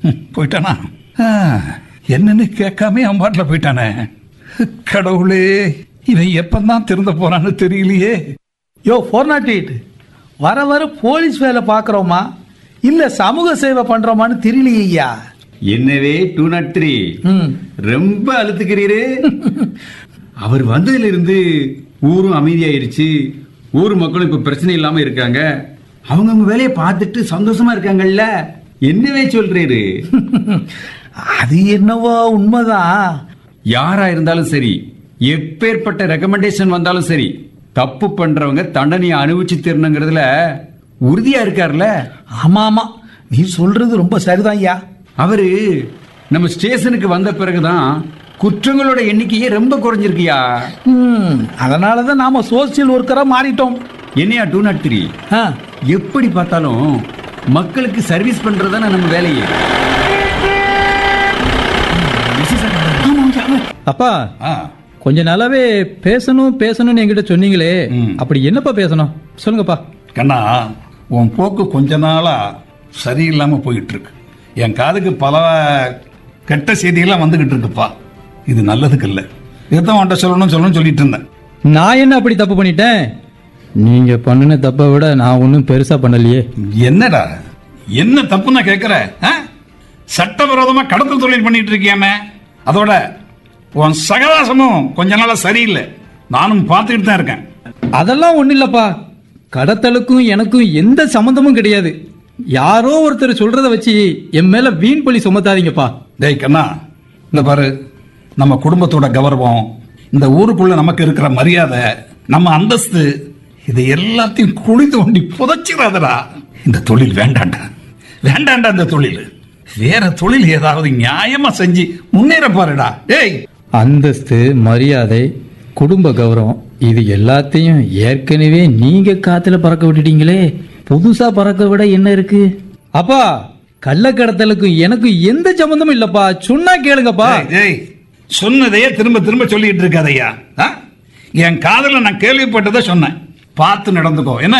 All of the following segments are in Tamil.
ம், போயிட்டானா ஆ, என்னன்னு கேட்காம அவன் பாட்டில் போயிட்டானே கடவுளே இவன் எப்பந்தான் திருந்த போறான்னு தெரியலையே யோ ஃபோர் நாட் எயிட் வர வர போலீஸ் வேலை பார்க்குறோமா இல்லை சமூக சேவை பண்ணுறோமான்னு தெரியலையே ஐயா என்னவே டூ நாட் த்ரீ ம் ரொம்ப அழுத்துக்கிறீரு அவர் வந்ததுல இருந்து ஊரும் அமைதியாயிருச்சு ஊர் மக்களும் இப்ப பிரச்சனை இல்லாம இருக்காங்க அவங்க அவங்க வேலையை பார்த்துட்டு சந்தோஷமா இருக்காங்கல்ல என்னவே சொல்றீரு அது என்னவோ உண்மைதான் யாரா இருந்தாலும் சரி எப்பேற்பட்ட ரெக்கமெண்டேஷன் வந்தாலும் சரி தப்பு பண்றவங்க தண்டனையை அனுபவிச்சு தரணுங்கிறதுல உறுதியா இருக்கார்ல ஆமா ஆமா நீ சொல்றது ரொம்ப சரிதான் ஐயா அவரு நம்ம ஸ்டேஷனுக்கு வந்த பிறகுதான் குற்றங்களோட எண்ணிக்கையே ரொம்ப குறைஞ்சிருக்கியா ம் அதனால தான் நாம சோசியல் ஒர்க்கராக மாறிட்டோம் என்னையா டூ நாட் த்ரீ ஆ எப்படி பார்த்தாலும் மக்களுக்கு சர்வீஸ் பண்றதுதானே நம்ம வேலையே அப்பா ஆ, கொஞ்ச நாளாவே பேசணும் பேசணும்னு என்கிட்ட சொன்னீங்களே ம். அப்படி என்னப்பா பேசணும் சொல்லுங்கப்பா கண்ணா உன் போக்கு கொஞ்ச நாளா சரியில்லாம போயிட்டு இருக்கு என் காதுக்கு பல கெட்ட செய்திகள்லாம் வந்துகிட்டு இருக்குப்பா இது நல்லதுக்கு இல்லை இதுதான் உன்ட்ட சொல்லணும் சொல்லணும்னு சொல்லிட்டு இருந்தேன் நான் என்ன அப்படி தப்பு பண்ணிட்டேன் நீங்க பண்ணின தப்பை விட நான் ஒன்றும் பெருசா பண்ணலையே என்னடா என்ன தப்பு நான் கேட்கிற ஆ? சட்டவிரோதமா கடத்தல் தொழில் பண்ணிட்டு இருக்கியாமே அதோட உன் சகவாசமும் கொஞ்ச நாளா சரியில்லை நானும் பார்த்துக்கிட்டு தான் இருக்கேன் அதெல்லாம் ஒண்ணும் இல்லப்பா கடத்தலுக்கும் எனக்கும் எந்த சம்மந்தமும் கிடையாது யாரோ ஒருத்தர் சொல்றத வச்சு என் மேல வீண் பழி சுமத்தாதீங்கப்பா டேய் கண்ணா இந்த பாரு நம்ம குடும்பத்தோட கௌரவம் இந்த ஊருக்குள்ள நமக்கு இருக்கிற மரியாதை நம்ம அந்தஸ்து இதை எல்லாத்தையும் குழி தோண்டி புதைச்சிடாதடா இந்த தொழில் வேண்டாண்டா வேண்டாண்டா இந்த தொழில் வேற தொழில் ஏதாவது நியாயமா செஞ்சு முன்னேற பாருடா டேய் அந்தஸ்து மரியாதை குடும்ப கௌரவம் இது எல்லாத்தையும் ஏற்கனவே நீங்க காத்துல பறக்க விட்டுட்டீங்களே புதுசா பறக்க விட என்ன இருக்கு அப்பா கள்ளக்கடத்தலுக்கும் எனக்கும் எந்த சம்பந்தமும் இல்லப்பா சொன்னா கேளுங்கப்பா டேய், டேய் சொன்னதையே திரும்ப திரும்ப சொல்லிட்டு இருக்காதையா ஆ? என் காதல நான் கேள்விப்பட்டதை சொன்னேன் பார்த்து நடந்துக்கோ என்ன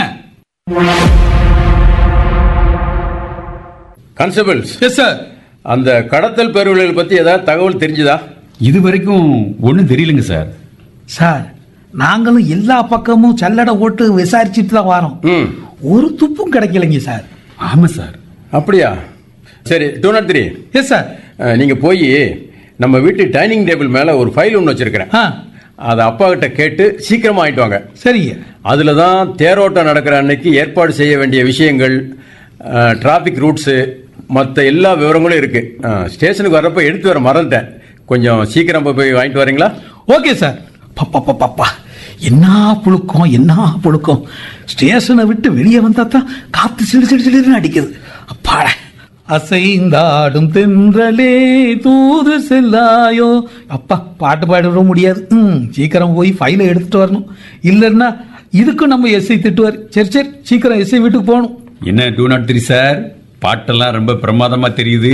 கான்ஸ்டபிள்ஸ் எஸ் சார் அந்த கடத்தல் பேரவழிகள் பத்தி ஏதாவது தகவல் தெரிஞ்சுதா இது வரைக்கும் ஒன்றும் தெரியலங்க சார் சார் நாங்களும் எல்லா பக்கமும் சல்லடை ஓட்டு விசாரிச்சுட்டு தான் வரோம் ம் ஒரு துப்பும் கிடைக்கலைங்க சார் ஆமா சார் அப்படியா சரி two naught three yes sir நீங்க போய் நம்ம வீட்டு டைனிங் டேபிள் மேல ஒரு ஃபைல் ஒன்று வச்சிருக்கிறேன் ஆ அதை அப்பா கிட்ட கேட்டு சீக்கிரமா ஆயிட்டு வாங்க சரிங்க அதுல தான் தேரோட்டம் நடக்கிற அன்னைக்கு ஏற்பாடு செய்ய வேண்டிய விஷயங்கள் டிராஃபிக் ரூட்ஸு மற்ற எல்லா விவரங்களும் இருக்கு அஹ், ஸ்டேஷனுக்கு வர்றப்ப எடுத்து வர மறந்துட்டேன் கொஞ்சம் சீக்கிரம் போய் போய் வாங்கிட்டு வரீங்களா ஓகே சார் பப்பா பப்பா என்ன புழுக்கம் என்ன புழுக்கம் ஸ்டேஷனை விட்டு வெளியே வந்தா தான் காத்து சிடு சிடு சிடுன்னு அடிக்குது அப்பாட அசைந்தாடும் தென்றலே தூது செல்லாயோ அப்பா பாட்டு பாட முடியாது ம் சீக்கிரம் போய் ஃபைலை எடுத்துட்டு வரணும் இல்லைன்னா இதுக்கும் நம்ம எஸ்ஐ திட்டுவார் சரி சரி சீக்கிரம் எஸ்ஐ வீட்டுக்கு போகணும் என்ன டூ நாட் த்ரீ சார் பாட்டெல்லாம் ரொம்ப பிரமாதமா தெரியுது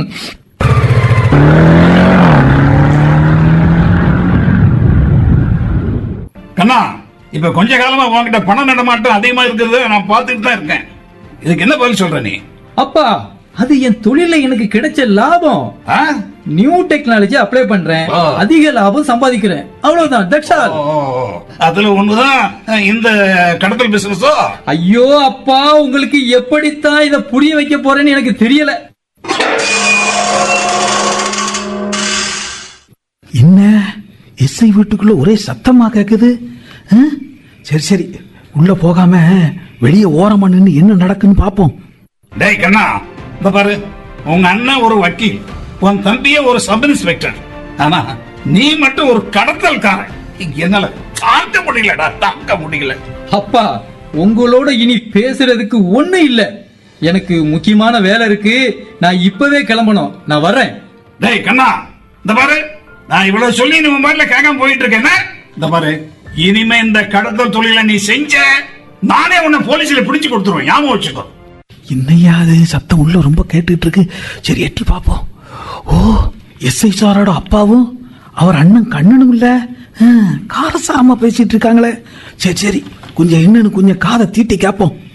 கண்ணா இப்ப கொஞ்ச காலமா உன்கிட்ட பண நடமாட்டம் அதிகமா இருக்கிறது நான் பார்த்துட்டு தான் இருக்கேன் இதுக்கு என்ன பதில் சொல்ற நீ அப்பா அது என் தொழில எனக்கு கிடைச்ச லாபம் ஆ? நியூ டெக்னாலஜி அப்ளை பண்றேன் ஆ. அதிக லாபம் சம்பாதிக்கிறேன் அவ்வளவுதான் தட்ஸ் ஆல் ஓ, அதுல ஒண்ணுதான் இந்த கடத்தல் பிசினஸோ ஐயோ அப்பா உங்களுக்கு எப்படித்தான் இத புரிய வைக்க போறேன்னு எனக்கு தெரியல என்ன எஸ்ஐ வீட்டுக்குள்ள ஒரே சத்தமா கேக்குது ஆ? சரி சரி உள்ள போகாம வெளியே ஓரமா நின்னு என்ன நடக்குன்னு பாப்போம் டேய் கண்ணா இந்த பாரு உங்க அண்ணன் ஒரு வக்கீல் உன் தம்பியே ஒரு சப் இன்ஸ்பெக்டர் ஆனா நீ மட்டும் ஒரு கடத்தல்காரன் என்னால தாங்க முடியலடா தாங்க முடியல அப்பா உங்களோட இனி பேசுறதுக்கு ஒண்ணு இல்ல எனக்கு முக்கியமான வேலை இருக்கு நான் இப்பவே கிளம்பணும் நான் வர்றேன் டேய் கண்ணா இந்த பாரு நான் இவ்வளவு சொல்லி நீ உன் பாட்டுல கேட்காம போயிட்டு இருக்கேன்னா இந்த பாரு இனிமே இந்த கடத்தல் தொழிலை நீ செஞ்ச நானே உன்னை போலீஸ்ல பிடிச்சு கொடுத்துருவேன் ஞாபகம் வச்சுக்கோ என்னையா அது சத்தம் உள்ள ரொம்ப கேட்டுட்டு இருக்கு சரி எட்டு பாப்போம் ஓ எஸ்ஐ சாரோட அப்பாவும் அவர் அண்ணன் கண்ணனும் இல்ல ஆ, காரசாரமா பேசிட்டு இருக்காங்களே சரி சரி கொஞ்சம் என்னன்னு கொஞ்சம் காதை தீட்டி கேட்போம்